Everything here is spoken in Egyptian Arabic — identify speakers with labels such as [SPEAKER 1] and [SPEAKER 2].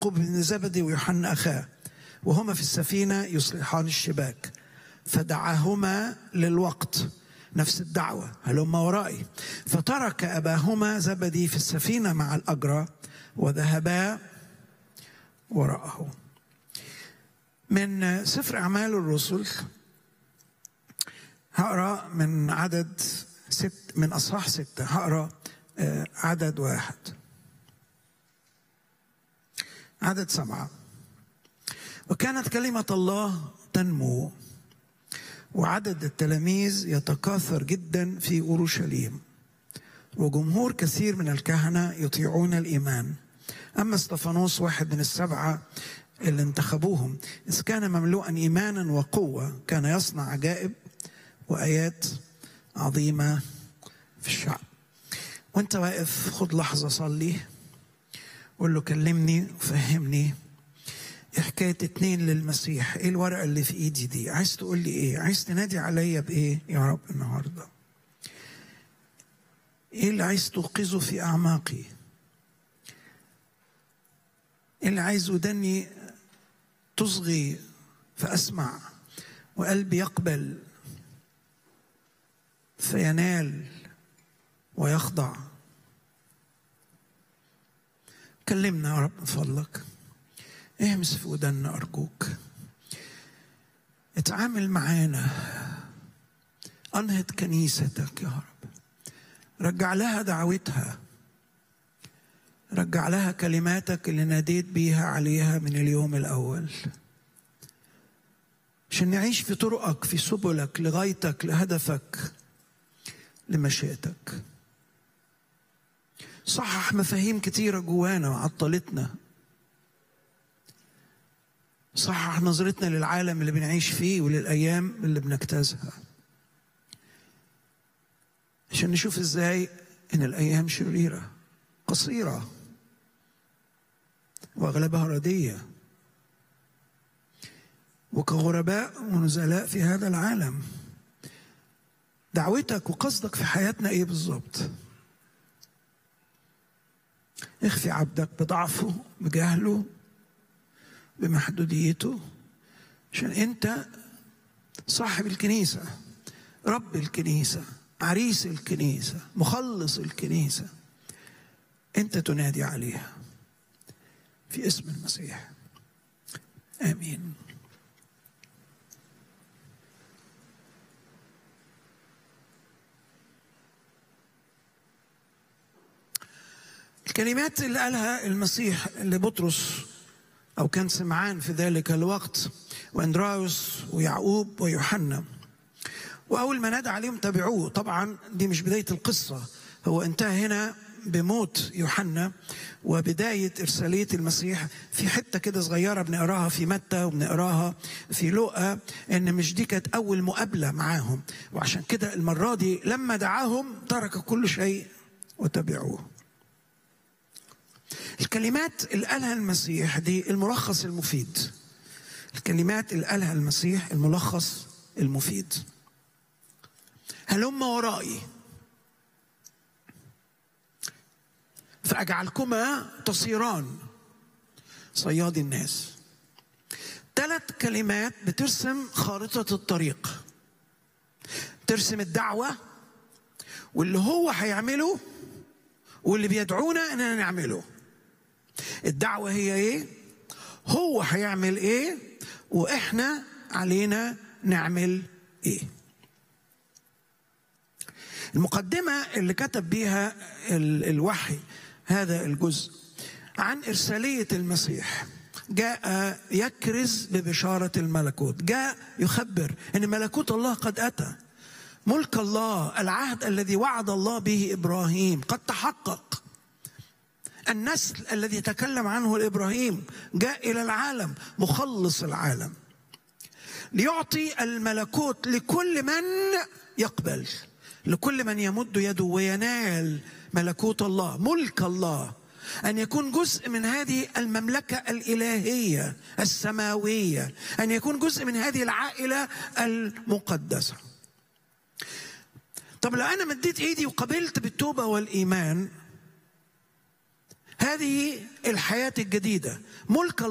[SPEAKER 1] يعقوب بن زبدي ويوحنا أخاه وهما في السفينة يصلحان الشباك فدعاهما للوقت نفس الدعوة هلما ورائي فترك أباهما زبدي في السفينة مع الأجرى وذهبا وراءه من سفر أعمال الرسل هقرا من عدد ست من أصحاح ستة هقرا عدد واحد عدد سبعة وكانت كلمة الله تنمو وعدد التلاميذ يتكاثر جدا في اورشليم وجمهور كثير من الكهنه يطيعون الايمان اما استفانوس واحد من السبعه اللي انتخبوهم اذ كان مملوءا ايمانا وقوه كان يصنع عجائب وايات عظيمه في الشعب وانت واقف خد لحظه صلي قول له كلمني وفهمني حكاية اتنين للمسيح ايه الورقة اللي في ايدي دي عايز تقول لي ايه عايز تنادي عليا بايه يا رب النهاردة ايه اللي عايز توقظه في اعماقي ايه اللي عايز ودني تصغي فاسمع وقلبي يقبل فينال ويخضع كلمنا يا رب من فضلك اهمس في ودنا أرجوك اتعامل معانا أنهض كنيستك يا رب رجع لها دعوتها رجع لها كلماتك اللي ناديت بيها عليها من اليوم الأول عشان نعيش في طرقك في سبلك لغايتك لهدفك لمشيئتك صحح مفاهيم كتيرة جوانا وعطلتنا صحح نظرتنا للعالم اللي بنعيش فيه وللأيام اللي بنجتازها عشان نشوف ازاي ان الأيام شريرة قصيرة وأغلبها ردية وكغرباء ونزلاء في هذا العالم دعوتك وقصدك في حياتنا ايه بالظبط اخفي عبدك بضعفه بجهله بمحدوديته عشان انت صاحب الكنيسه رب الكنيسه عريس الكنيسه مخلص الكنيسه انت تنادي عليها في اسم المسيح امين الكلمات اللي قالها المسيح لبطرس أو كان سمعان في ذلك الوقت وأندراوس ويعقوب ويوحنا وأول ما نادى عليهم تبعوه طبعا دي مش بداية القصة هو انتهى هنا بموت يوحنا وبداية إرسالية المسيح في حتة كده صغيرة بنقراها في متى وبنقراها في لوقا إن مش دي كانت أول مقابلة معاهم وعشان كده المرة دي لما دعاهم ترك كل شيء وتبعوه الكلمات اللي قالها المسيح دي الملخص المفيد الكلمات اللي قالها المسيح الملخص المفيد هلم ورائي فأجعلكما تصيران صياد الناس ثلاث كلمات بترسم خارطة الطريق ترسم الدعوة واللي هو هيعمله واللي بيدعونا اننا نعمله الدعوة هي ايه هو هيعمل ايه واحنا علينا نعمل ايه المقدمة اللي كتب بيها الوحي هذا الجزء عن إرسالية المسيح جاء يكرز ببشارة الملكوت جاء يخبر أن ملكوت الله قد أتى ملك الله العهد الذي وعد الله به إبراهيم قد تحقق النسل الذي تكلم عنه إبراهيم جاء إلى العالم مخلص العالم ليعطي الملكوت لكل من يقبل لكل من يمد يده وينال ملكوت الله ملك الله ان يكون جزء من هذه المملكه الالهيه السماويه ان يكون جزء من هذه العائله المقدسه طب لو انا مديت ايدي وقبلت بالتوبه والايمان هذه الحياة الجديدة ملك